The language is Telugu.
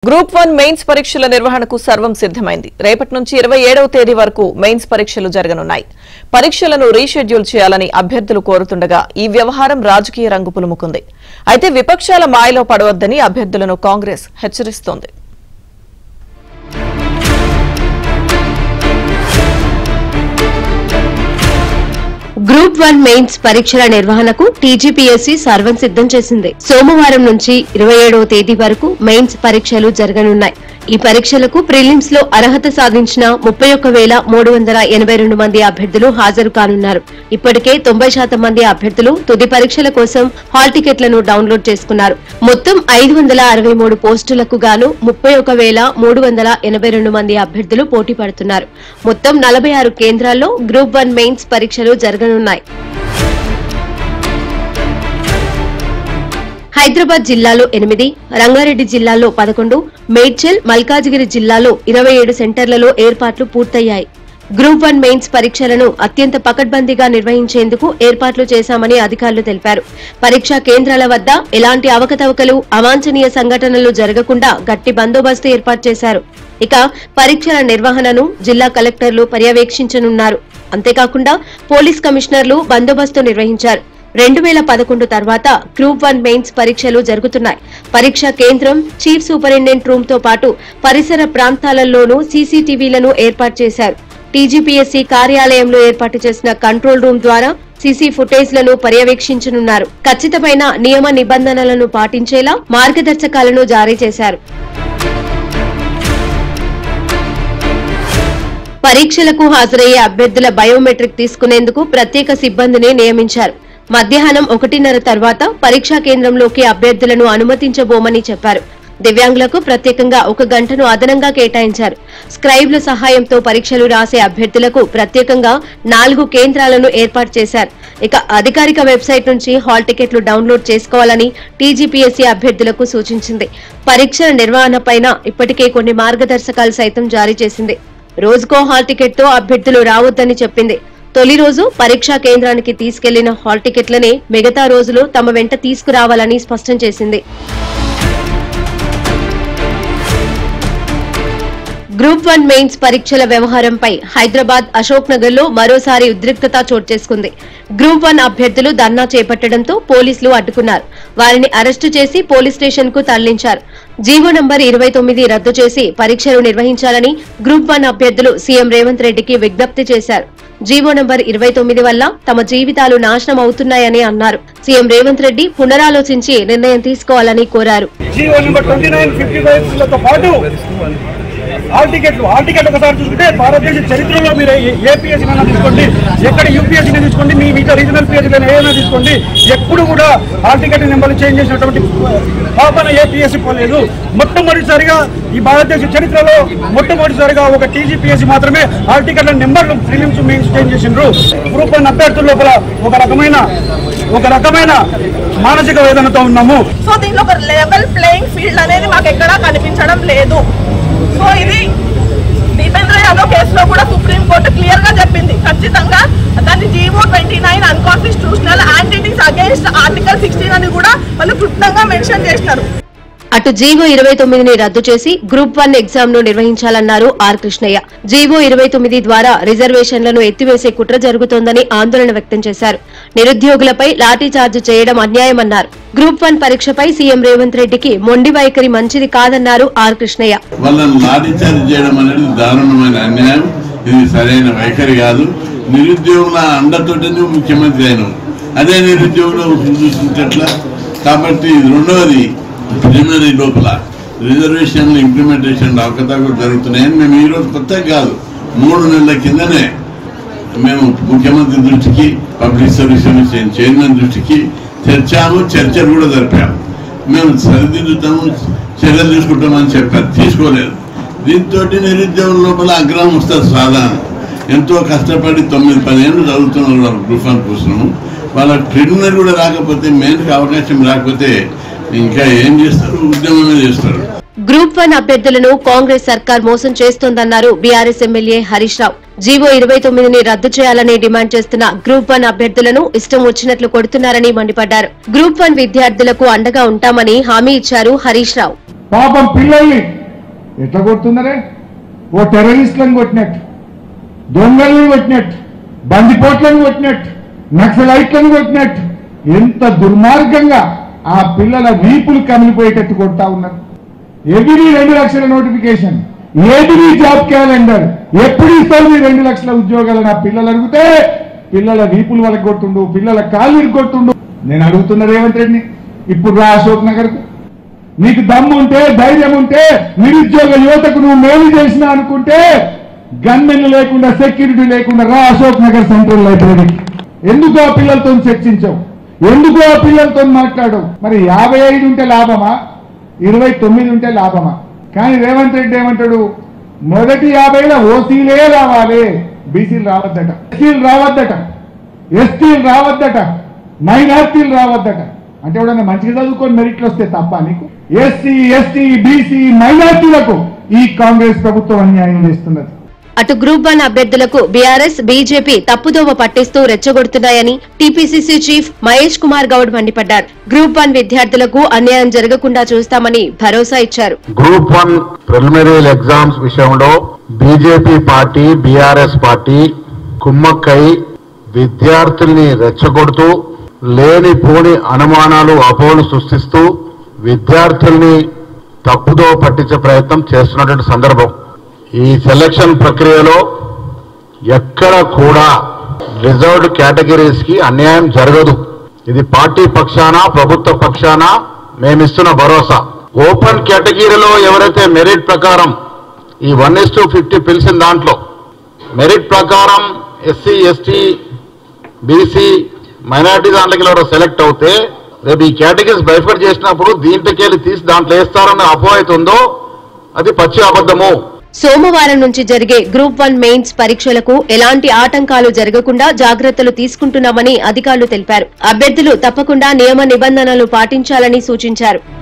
గ్రూప్ వన్ మెయిన్స్ పరీక్షల నిర్వహణకు సర్వం సిద్దమైంది రేపటి నుంచి ఇరవై ఏడవ తేదీ వరకు మెయిన్స్ పరీక్షలు జరగనున్నాయి పరీక్షలను రీషెడ్యూల్ చేయాలని అభ్యర్థులు కోరుతుండగా ఈ వ్యవహారం రాజకీయ రంగు పులుముకుంది అయితే విపక్షాల మాయలో పడవద్దని అభ్యర్థులను కాంగ్రెస్ హెచ్చరిస్తోంది గ్రూప్ వన్ మెయిన్స్ పరీక్షల నిర్వహణకు టీజీపీఎస్సీ సర్వం సిద్ధం చేసింది సోమవారం నుంచి ఇరవై ఏడవ తేదీ వరకు మెయిన్స్ పరీక్షలు జరగనున్నాయి ఈ పరీక్షలకు ప్రిలిమ్స్ లో అర్హత సాధించిన ముప్పై ఒక్క వేల మూడు వందల ఎనభై రెండు మంది అభ్యర్థులు హాజరు కానున్నారు ఇప్పటికే తొంభై శాతం మంది అభ్యర్థులు తుది పరీక్షల కోసం హాల్ టికెట్లను డౌన్లోడ్ చేసుకున్నారు మొత్తం ఐదు వందల అరవై మూడు పోస్టులకు గాను ముప్పై ఒక వేల మూడు వందల ఎనభై రెండు మంది అభ్యర్థులు పోటీ పడుతున్నారు మొత్తం నలభై ఆరు కేంద్రాల్లో గ్రూప్ వన్ మెయిన్స్ పరీక్షలు జరగనున్నాయి హైదరాబాద్ జిల్లాలో ఎనిమిది రంగారెడ్డి జిల్లాలో పదకొండు మేడ్చల్ మల్కాజిగిరి జిల్లాలో ఇరవై ఏడు సెంటర్లలో ఏర్పాట్లు పూర్తయ్యాయి గ్రూప్ వన్ మెయిన్స్ పరీక్షలను అత్యంత పకడ్బందీగా నిర్వహించేందుకు ఏర్పాట్లు చేశామని అధికారులు తెలిపారు పరీక్షా కేంద్రాల వద్ద ఎలాంటి అవకతవకలు అవాంఛనీయ సంఘటనలు జరగకుండా గట్టి బందోబస్తు ఏర్పాటు చేశారు ఇక పరీక్షల నిర్వహణను జిల్లా కలెక్టర్లు పర్యవేక్షించనున్నారు అంతేకాకుండా పోలీస్ కమిషనర్లు బందోబస్తు నిర్వహించారు రెండు వేల పదకొండు తర్వాత గ్రూప్ వన్ మెయిన్స్ పరీక్షలు జరుగుతున్నాయి పరీక్షా కేంద్రం చీఫ్ సూపరింటెండెంట్ రూమ్ తో పాటు పరిసర ప్రాంతాలలోనూ సీసీటీవీలను ఏర్పాటు చేశారు టీజీపీఎస్సీ కార్యాలయంలో ఏర్పాటు చేసిన కంట్రోల్ రూమ్ ద్వారా సీసీ ఫుటేజ్లను పర్యవేక్షించనున్నారు ఖచ్చితమైన నియమ నిబంధనలను పాటించేలా మార్గదర్శకాలను జారీ చేశారు పరీక్షలకు హాజరయ్యే అభ్యర్థుల బయోమెట్రిక్ తీసుకునేందుకు ప్రత్యేక సిబ్బందిని నియమించారు మధ్యాహ్నం ఒకటిన్నర తర్వాత పరీక్షా కేంద్రంలోకి అభ్యర్థులను అనుమతించబోమని చెప్పారు దివ్యాంగులకు ప్రత్యేకంగా ఒక గంటను అదనంగా కేటాయించారు స్క్రైబ్ల సహాయంతో పరీక్షలు రాసే అభ్యర్థులకు ప్రత్యేకంగా నాలుగు కేంద్రాలను ఏర్పాటు చేశారు ఇక అధికారిక వెబ్సైట్ నుంచి హాల్ టికెట్లు డౌన్లోడ్ చేసుకోవాలని టీజీపీఎస్సీ అభ్యర్థులకు సూచించింది పరీక్షల నిర్వహణపైన ఇప్పటికే కొన్ని మార్గదర్శకాలు సైతం జారీ చేసింది రోజుకో హాల్ టికెట్ తో అభ్యర్థులు రావద్దని చెప్పింది తొలి రోజు పరీక్షా కేంద్రానికి తీసుకెళ్లిన హాల్ టికెట్లనే మిగతా రోజులు తమ వెంట తీసుకురావాలని స్పష్టం చేసింది గ్రూప్ వన్ మెయిన్స్ పరీక్షల వ్యవహారంపై హైదరాబాద్ అశోక్ నగర్ లో మరోసారి ఉద్రిక్తత చోటు చేసుకుంది గ్రూప్ వన్ అభ్యర్థులు ధర్నా చేపట్టడంతో పోలీసులు అడ్డుకున్నారు వారిని అరెస్టు చేసి పోలీస్ స్టేషన్ కు తరలించారు జీవో నంబర్ ఇరవై తొమ్మిది రద్దు చేసి పరీక్షలు నిర్వహించాలని గ్రూప్ వన్ అభ్యర్థులు సీఎం రేవంత్ రెడ్డికి విజ్ఞప్తి చేశారు జీవో నంబర్ ఇరవై తొమ్మిది వల్ల తమ జీవితాలు నాశనం అవుతున్నాయని అన్నారు సీఎం రేవంత్ రెడ్డి పునరాలోచించి నిర్ణయం తీసుకోవాలని కోరారు GO number twenty nine fifty five పాటు హాల్ టికెట్లు హాల్ టికెట్ ఒకసారి చూసుకుంటే భారతదేశ చరిత్రలో మీరు ఏపీఎస్సీ అయినా తీసుకోండి ఎక్కడ యూపీఎస్సీ తీసుకోండి మీ మిగతా రీజనల్ పిఎస్సీ ఏదైనా తీసుకోండి ఎప్పుడు కూడా హాల్ టికెట్ నెంబర్లు చేంజ్ చేసినటువంటి పాపన ఏపీఎస్సీ పోలేదు మొట్టమొదటిసారిగా ఈ భారతదేశ చరిత్రలో మొట్టమొదటిసారిగా ఒక టీజీపీఎస్సీ మాత్రమే హాల్ టికెట్ల నెంబర్లు ప్రిలిమ్స్ మెయిన్స్ చేంజ్ చేసిండ్రు గ్రూప్ వన్ అభ్యర్థుల లోపల ఒక రకమైన ఒక రకమైన మానసిక వేదనతో ఉన్నాము సో దీనిలో ఒక లెవెల్ ప్లేయింగ్ ఫీల్డ్ అనేది మాకు ఎక్కడా కనిపించడం లేదు సో ఇది దీపేంద్ర యాదవ్ కేసులో కూడా సుప్రీం కోర్టు క్లియర్ గా చెప్పింది ఖచ్చితంగా దాన్ని GO twenty nine unconstitutional and it is against article sixteen అని కూడా వాళ్ళు క్లుప్తంగా మెన్షన్ చేసినారు అటు జీవో ఇరవై తొమ్మిదిని రద్దు చేసి గ్రూప్ వన్ ఎగ్జామ్ ను నిర్వహించాలన్నారు ఆర్ కృష్ణయ్య జీవో ఇరవై తొమ్మిది ద్వారా రిజర్వేషన్లను ఎత్తివేసే కుట్ర జరుగుతోందని ఆందోళన వ్యక్తం చేశారు నిరుద్యోగులపై లాఠీచార్జ్ చేయడం అన్యాయమన్నారు గ్రూప్ వన్ పరీక్షపై సీఎం రేవంత్ రెడ్డికి మొండి వైఖరి మంచిది కాదన్నారు ఆర్ కృష్ణయ్య వాళ్ళని లాఠీచార్జ్ చేయడం అనేది దారుణమైన అన్యాయం ఇది సరైన వైఖరి కాదు నిరుద్యోగుల అండతోటి నువ్వు ముఖ్యమంత్రి అయినావు అదే నిరుద్యోగులు చూసుకుంటట్లా కాబట్టి ఇది రెండవది ప్రిలిమినరీ లోపల రిజర్వేషన్లు ఇంప్లిమెంటేషన్ అవకతవకలు జరుగుతున్నాయని మేము ఈరోజు కొత్తగా కాదు మూడు నెలల కిందనే మేము ముఖ్యమంత్రి దృష్టికి పబ్లిక్ సర్వీస్ కమిషన్ చైర్మన్ దృష్టికి తెచ్చాము చర్చలు కూడా జరిపాము మేము సరిదిద్దుతాము చర్యలు తీసుకుంటామని చెప్పారు తీసుకోలేదు దీంతో నిరుద్యోగుల లోపల అగ్రహం వస్తుంది సాధారణ ఎంతో కష్టపడి తొమ్మిది పదిహేను చదువుతున్నారు వాళ్ళు గ్రూప్ వన్ కూర్చున్నాము వాళ్ళ ట్రిబ్యునల్ కూడా రాకపోతే మెయిన్కి అవకాశం రాకపోతే ఇంకా ఏం చేస్తారు ఉద్యమమే చేస్తారు గ్రూప్ వన్ అభ్యర్థులను కాంగ్రెస్ సర్కార్ మోసం చేస్తోందన్నారు BRS MLA Harish Rao GO ఇరవై తొమ్మిదిని రద్దు చేయాలని డిమాండ్ చేస్తున్న గ్రూప్ వన్ అభ్యర్థులను ఇష్టం వచ్చినట్లు కొడుతున్నారని మండిపడ్డారు గ్రూప్ వన్ విద్యార్థులకు అండగా ఉంటామని హామీ ఇచ్చారు హరీష్ రావు పాపం పిల్లల్ని ఎట్లా కొడుతున్నారే ఓ టెర్రరిస్టులను కొట్టినట్టు దొంగలను కొట్టినట్టు బందిపోట్లను కొట్టినట్టు నక్సలైట్లను కొట్టినట్టు ఎంత దుర్మార్గంగా ఆ పిల్లల వీపులు కమిలిపోయేటట్టు కొడతా ఉన్నారు ఎగిరి రెండు లక్షల నోటిఫికేషన్ ఏది మీ జాబ్ క్యాలెండర్ ఎప్పుడు ఇస్తారు మీ రెండు లక్షల ఉద్యోగాలు నా పిల్లలు అడిగితే పిల్లల వీపులు వాళ్ళకి కొట్టుండు పిల్లల కాళ్ళు కొట్టుండు నేను అడుగుతున్న రేవంత్ రెడ్డిని ఇప్పుడు రా అశోక్ నగర్ నీకు దమ్ము ఉంటే ధైర్యం ఉంటే నిరుద్యోగ యువతకు నువ్వు మేలు చేసినా అనుకుంటే గన్మెన్లు లేకుండా సెక్యూరిటీ లేకుండా రా అశోక్ నగర్ సెంట్రల్ లైబ్రరీకి ఎందుకు ఆ పిల్లలతో చర్చించావు ఎందుకు ఆ పిల్లలతో మాట్లాడవు మరి యాభై ఐదు ఉంటే లాభమా ఇరవై తొమ్మిది ఉంటే లాభమా కానీ రేవంత్ రెడ్డి ఏమంటాడు మొదటి యాభైలో ఓసీలే రావాలి బీసీలు రావద్దట ఎస్సీలు రావద్దట ఎస్టీలు రావద్దట మైనార్టీలు రావద్దట అంటే ఎవడన్నా మంచిగా చదువుకొని మెరిట్లు వస్తే తప్ప నీకు ఎస్సీ ఎస్టీ బీసీ మైనార్టీలకు ఈ కాంగ్రెస్ ప్రభుత్వం అన్యాయం చేస్తున్నది అటు గ్రూప్ వన్ అభ్యర్థులకు బీఆర్ఎస్ బీజేపీ తప్పుదోవ పట్టిస్తూ రెచ్చగొడుతున్నాయని టీపీసీసీ చీఫ్ మహేష్ కుమార్ గౌడ్ మండిపడ్డారు గ్రూప్ వన్ విద్యార్థులకు అన్యాయం జరగకుండా చూస్తామని భరోసా ఇచ్చారు గ్రూప్ వన్ ప్రిలిమినరీ ఎగ్జామ్స్ విషయంలో బీజేపీ పార్టీ బీఆర్ఎస్ పార్టీ కుమ్మక్కై విద్యార్థుల్ని రెచ్చగొడుతూ లేని పోని అనుమానాలు అపోహలు సృష్టిస్తూ విద్యార్థుల్ని తప్పుదో పట్టించే ప్రయత్నం చేస్తున్నటువంటి సందర్భం ఈ సెలక్షన్ ప్రక్రియలో ఎక్కడ కూడా రిజర్వ్డ్ కేటగిరీస్ కి అన్యాయం జరగదు ఇది పార్టీ పక్షాన ప్రభుత్వ పక్షాన మేమిస్తున్న భరోసా ఓపెన్ కేటగిరీలో ఎవరైతే మెరిట్ ప్రకారం ఈ వన్ ఇస్ టు ఫిఫ్టీ పిలిచిన దాంట్లో మెరిట్ ప్రకారం ఎస్సీ ఎస్టీ బీసీ మైనారిటీ దాంట్లోకి ఎవరో సెలెక్ట్ అవుతే రేపు ఈ కేటగిరీస్ బైఫర్ చేసినప్పుడు దీంట్లోకి వెళ్ళి తీసి దాంట్లో వేస్తారన్న అపోహ అయితే ఉందో అది పచ్చి అబద్ధము సోమవారం నుంచి జరిగే గ్రూప్ వన్ మెయిన్స్ పరీక్షలకు ఎలాంటి ఆటంకాలు జరగకుండా జాగ్రత్తలు తీసుకుంటున్నామని అధికారులు తెలిపారు అభ్యర్థులు తప్పకుండా నియమ నిబంధనలు పాటించాలని సూచించారు